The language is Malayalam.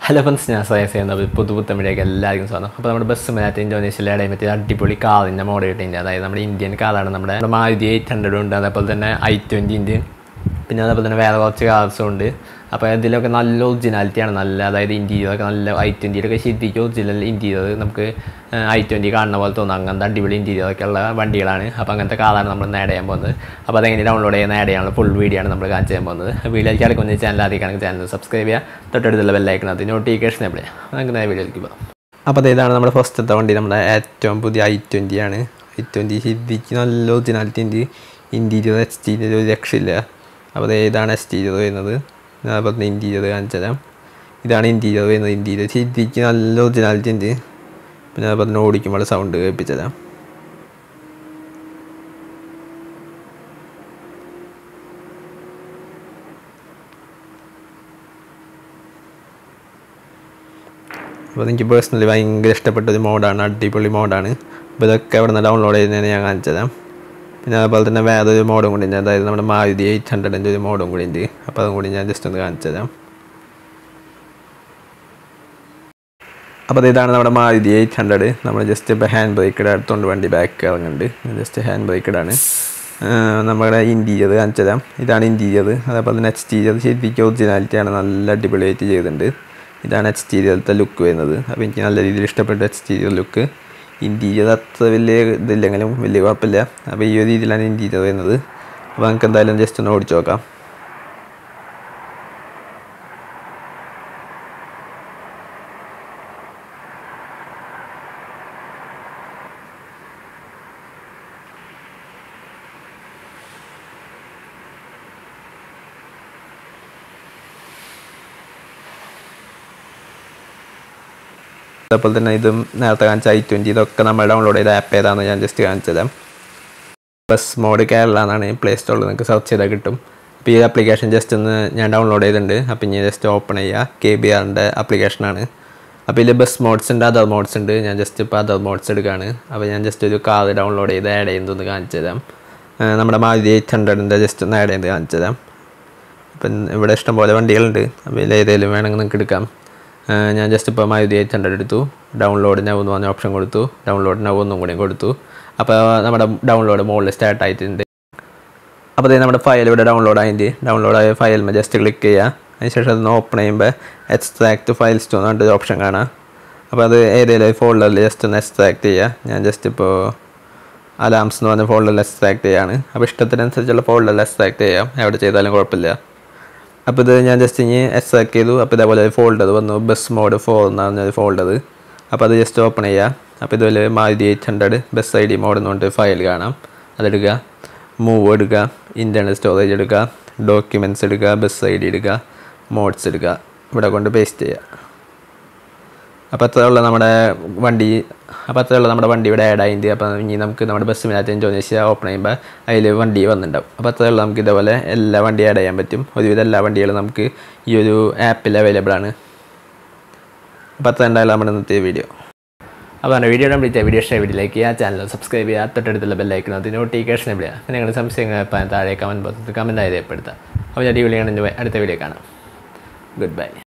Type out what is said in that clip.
ഹലോ ഫ്രണ്ട്സ് ഞാൻ സയൻസ് ചെയ്യുന്നത് പുതു പുത്തമിഴേക്ക് എല്ലാവർക്കും സ്വാഗതം അപ്പോൾ നമ്മുടെ ബസ് മാറ്റ് ഇന്തോനേഷ്യയിലെ ഇടയിൽ മറ്റേ അടിപൊളി കാറിൻ്റെ മോഡൽ കിട്ടിയിട്ടുണ്ട് അതായത് നമ്മുടെ ഇന്ത്യൻ കാറാണ് നമ്മുടെ നമ്മുടെ മാരുതി എയ്റ്റ് ഹൺഡ്രഡ് ഉണ്ട് അതേപോലെ തന്നെ ഐ ട്വൻറ്റി ഉണ്ട് പിന്നെ അതേപോലെ തന്നെ വേറെ കുറച്ച് കാർസും ഉണ്ട് അപ്പോൾ ഇതിലൊക്കെ നല്ല ഒറിജിനാലിറ്റിയാണ് നല്ല അതായത് ഇൻറ്റീരിയറൊക്കെ നല്ല ഐ ട്വൻറ്റിയിലൊക്കെ ശരിക്കും ഒറിജിനൽ ഇൻറ്റീരിയർ നമുക്ക് ഐ ട്വൻറ്റി കാണുന്ന പോലെ തോന്നും അങ്ങനത്തെ അടിപൊളി ഇൻറ്റീരിയറൊക്കെ ഉള്ള വണ്ടികളാണ് അപ്പോൾ അങ്ങനത്തെ കാറാണ് നമ്മൾ നേട് ചെയ്യാൻ പോകുന്നത് അപ്പോൾ അതെങ്ങനെ ഡൗൺലോഡ് ചെയ്യാൻ നേട് ചെയ്യാനുള്ള ഫുൾ വീഡിയോ ആണ് നമ്മൾ കാണിച്ചു തരാൻ പോകുന്നത് വീഡിയോയ്ക്ക് അടുക്കുന്ന ചാനൽ ആദ്യമാണെങ്കിൽ ചാനൽ സബ്സ്ക്രൈബ് ചെയ്യുക തൊട്ടടുത്തുള്ള ബെല്ലൈക്കണത് നോട്ടിഫിക്കേഷൻ എവിടെ നമുക്ക് നേരെ വീഡിയോയിലേക്ക് പോകാം അപ്പോൾ ഇതാണ് നമ്മുടെ ഫസ്റ്റത്തെ വണ്ടി നമ്മുടെ ഏറ്റവും പുതിയ ഐ ട്വൻറ്റി ആണ് ഐ ട്വൻറ്റി ശരിക്കും നല്ല ഒറിജിനാലിറ്റി ഉണ്ട് ഇൻറ്റീരിയർ എക്സ്റ്റീരിയർ ഒരു രക്ഷയില്ല അപ്പോൾ അത് ഏതാണ് എക്സ്റ്റീരിയർ വരുന്നത് ഞാൻ പറഞ്ഞ ഇൻറ്റീരിയർ കാണിച്ചു തരാം ഇതാണ് ഇൻറ്റീരിയർ വരുന്നത് ഇൻറ്റീരിയർ ശരിക്കും നല്ല ഒറിജിനാലിറ്റി ഉണ്ട് പിന്നെ ഞാൻ പറഞ്ഞ ഓടിക്കുമ്പോൾ സൗണ്ട് കേൾപ്പിച്ചു തരാം അപ്പോൾ എനിക്ക് പേഴ്സണലി ഭയങ്കര ഇഷ്ടപ്പെട്ട ഒരു മോഡാണ് അടിപൊളി മോഡാണ് അപ്പോൾ ഇതൊക്കെ അവിടെ നിന്ന് ഡൗൺലോഡ് ചെയ്യുന്നതിന് ഞാൻ കാണിച്ചു തരാം പിന്നെ അതുപോലെ തന്നെ വേറൊരു മോഡും കൂടി ഉണ്ട് അതായത് നമ്മുടെ മാരുതി എയ്റ്റ് ഹൺഡ്രഡിൻ്റെ ഒരു മോഡും കൂടി ഉണ്ട് അപ്പോൾ അതും കൂടി ഞാൻ ജസ്റ്റ് ഒന്ന് കാണിച്ചു തരാം അപ്പോൾ ഇതാണ് നമ്മുടെ മാരുതി എയ്റ്റ് ഹൺഡ്രഡ് നമ്മൾ ജസ്റ്റ് ഇപ്പോൾ ഹാൻഡ് ബ്രേക്കഡ് എടുത്തുകൊണ്ട് വണ്ടി ബാക്ക് ഇറങ്ങുന്നുണ്ട് ജസ്റ്റ് ഹാൻഡ് ബ്രേക്കഡാണ് നമ്മുടെ ഇൻറ്റീരിയർ കാണിച്ചു തരാം ഇതാണ് ഇൻറ്റീരിയർ അതേപോലെ തന്നെ എക്സ്റ്റീരിയർ ശരിക്കും ഒറിജിനാലിറ്റിയാണ് നല്ല അടിപൊളിയായിട്ട് ചെയ്തിട്ടുണ്ട് ഇതാണ് എക്സ്റ്റീരിയറിലത്തെ ലുക്ക് വരുന്നത് അപ്പോൾ എനിക്ക് നല്ല രീതിയിൽ ഇഷ്ടപ്പെട്ട എക്സ്റ്റീരിയർ ലുക്ക് ഇൻറ്റീരിയർ അത്ര വലിയ ഇതില്ലെങ്കിലും വലിയ കുഴപ്പമില്ല അപ്പോൾ ഈ ഒരു രീതിയിലാണ് ഇൻറ്റീരിയർ വരുന്നത് അപ്പോൾ നമുക്ക് എന്തായാലും ജസ്റ്റ് ഒന്ന് ഓടിച്ചു നോക്കാം അതേപോലെ തന്നെ ഇതും നേരത്തെ കാണിച്ച ഐ ട്വൻറ്റി ഇതൊക്കെ നമ്മൾ ഡൗൺലോഡ് ചെയ്ത ആപ്പ് ഏതാണെന്ന് ഞാൻ ജസ്റ്റ് കാണിച്ചു തരാം ബസ് മോഡ് കേരള എന്നാണ് പ്ലേ സ്റ്റോറിൽ നിങ്ങൾക്ക് സെർച്ച് ചെയ്താൽ കിട്ടും അപ്പോൾ ഈ ആപ്ലിക്കേഷൻ ജസ്റ്റ് ഒന്ന് ഞാൻ ഡൗൺലോഡ് ചെയ്തിട്ടുണ്ട് അപ്പോൾ ഇനി ജസ്റ്റ് ഓപ്പൺ ചെയ്യുക കെ ബി ആറിൻ്റെ ആപ്ലിക്കേഷനാണ് അപ്പോൾ ഇതിൽ ബസ് മോഡ്സ് ഉണ്ട് അതർ മോഡ്സ് ഉണ്ട് ഞാൻ ജസ്റ്റ് ഇപ്പോൾ അതർ മോഡ്സ് എടുക്കുകയാണ് അപ്പോൾ ഞാൻ ജസ്റ്റ് ഒരു കാർ ഡൗൺലോഡ് ചെയ്ത് ആഡ് ചെയ്യുന്നതൊന്ന് കാണിച്ചു തരാം നമ്മുടെ മാരുതി എയ്റ്റ് ഹൺഡ്രഡിൻ്റെ ജസ്റ്റ് ഒന്ന് ആഡ് ചെയ്ത് കാണിച്ചു തരാം അപ്പം ഇവിടെ ഇഷ്ടംപോലെ വണ്ടികളുണ്ട് അപ്പോൾ ഇതിൽ ഏതെങ്കിലും വേണമെങ്കിൽ നിങ്ങൾക്ക് എടുക്കാം ഞാൻ ജസ്റ്റ് ഇപ്പോൾ മാരുതി എയ്റ്റ് ഹൺഡ്രഡ് എടുത്തു ഡൗൺലോഡ് നവ് എന്ന് പറഞ്ഞ ഓപ്ഷൻ കൊടുത്തു ഡൗൺലോഡ് നവ് ഒന്നും കൂടി കൊടുത്തു അപ്പോൾ നമ്മുടെ ഡൗൺലോഡ് മുകളിൽ സ്റ്റാർട്ട് ആയിട്ടുണ്ട് അപ്പോൾ ഇത് നമ്മുടെ ഫയൽ ഇവിടെ ഡൗൺലോഡ് ആയിട്ട് ഡൗൺലോഡ് ആയ ഫയൽ ജസ്റ്റ് ക്ലിക്ക് ചെയ്യുക അതിനുശേഷം അതൊന്ന് ഓപ്പൺ ചെയ്യുമ്പോൾ എക്സ്ട്രാക്ട് ഫയൽസ് ടു എന്ന് പറഞ്ഞിട്ട് ഓപ്ഷൻ കാണാം അപ്പോൾ അത് ഏതെങ്കിലും ഫോൾഡറിൽ ജസ്റ്റ് ഒന്ന് എക്സ്ട്രാക്ട് ചെയ്യുക ഞാൻ ജസ്റ്റ് ഇപ്പോൾ അലാംസ് എന്ന് പറഞ്ഞ ഫോൾഡറിൽ എക്സ്ട്രാക്ട് ചെയ്യാണ് അപ്പോൾ ഇഷ്ടത്തിനനുസരിച്ചുള്ള ഫോൾഡറിൽ എക്സ്ട്രാക്ട് ചെയ്യാം എവിടെ ചെയ്താലും കുഴപ്പമില്ല അപ്പോൾ ഇത് ഞാൻ ജസ്റ്റ് ഇനി എക്സ്ട്രാക്ട് ചെയ്തു അപ്പോൾ ഇതേപോലെ ഫോൾഡർ വന്നു ബസ് മോഡ് ഫോർ എന്ന് പറഞ്ഞൊരു ഫോൾഡർ അപ്പോൾ അത് ജസ്റ്റ് ഓപ്പൺ ചെയ്യുക അപ്പോൾ ഇതുപോലെ Maruti eight hundred bus I D mod എന്ന് പറഞ്ഞിട്ട് ഫയൽ കാണാം അതെടുക്കുക മൂവ് എടുക്കുക ഇൻറ്റേർണൽ സ്റ്റോറേജ് എടുക്കുക ഡോക്യുമെൻറ്റ്സ് എടുക്കുക ബസ് ഐ ഡി എടുക്കുക മോഡ്സ് എടുക്കുക ഇവിടെ കൊണ്ട് പേസ്റ്റ് ചെയ്യുക അപ്പോൾ അത്രയുള്ള നമ്മുടെ വണ്ടി അപ്പോൾ അത്രയുള്ള നമ്മുടെ വണ്ടി ഇവിടെ ആഡ് ആയിട്ട് അപ്പോൾ ഇനി നമുക്ക് നമ്മുടെ ബസ്സിനകത്ത് ഇൻഡോനേഷ്യ ഓപ്പൺ ചെയ്യുമ്പോൾ അതിൽ വണ്ടി വന്നിട്ടുണ്ടാവും അപ്പോൾ അത്രയുള്ള നമുക്ക് ഇതേപോലെ എല്ലാ വണ്ടി ആഡ് ചെയ്യാൻ പറ്റും ഒരുവിധം എല്ലാ വണ്ടികളും നമുക്ക് ഈ ഒരു ആപ്പിൽ അവൈലബിൾ ആണ് അപ്പോൾ അത്ര ഉണ്ടായാലും നമ്മുടെ ഇന്നത്തെ വീഡിയോ അപ്പോൾ നമ്മുടെ വീഡിയോ കംപ്ലീറ്റ് വീഡിയോ ഇഷ്ടമായ വീഡിയോയിലേക്ക് ആ ചാനൽ സബ്സ്ക്രൈബ് ചെയ്യുക തൊട്ടടുത്തുള്ള ബെല്ലൈക്കണം അതിന് നോട്ടിഫിക്കേഷൻ എവിടെ പിന്നെ നിങ്ങളുടെ സംശയങ്ങൾ താഴെ കമൻറ്റ് ബോക്സിൽ കമൻറ്റ് ആയി രേഖപ്പെടുത്താം അപ്പോൾ ഞാൻ ഈ വീഡിയോ അടുത്ത വീഡിയോ കാണാം ഗുഡ് ബൈ